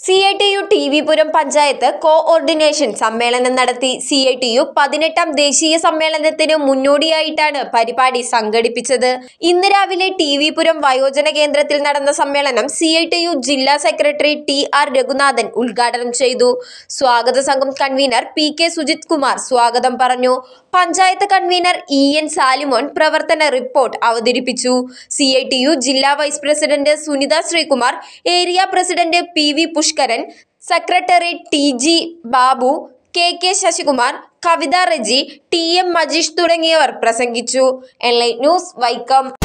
C I T U T V Puram panchayat coordination സമ്മേളനം നടത്തി C I T U പതിനെട്ടാം ദേശീയ സമ്മേളനത്തിന് മുന്നോടിയായിട്ടാണ് പരിപാടി സംഘടിപ്പിച്ചത് ഇന്ന് രാവിലെ ടി വി പുരം വയോജന കേന്ദ്രത്തിൽ നടന്ന സമ്മേളനം സി ഐ ടി യു ജില്ലാ സെക്രട്ടറി ടി ആർ രഘുനാഥൻ ഉദ്ഘാടനം ചെയ്തു സ്വാഗത സംഘം convener P K Sujith Kumar സ്വാഗതം പറഞ്ഞു panchayat convener E N Salimon പ്രവർത്തന റിപ്പോർട്ട് അവതരിപ്പിച്ചു സി ഐ ടി യു ജില്ലാ vice president Sunitha Sreekumar area president P V Pushkaran secretary T G Babu K K Sasikumar Kavitha Reji T M Majeesh തുടങ്ങിയവർ പ്രസംഗിച്ചു എൻലൈറ്റ് ന്യൂസ് വൈക്കം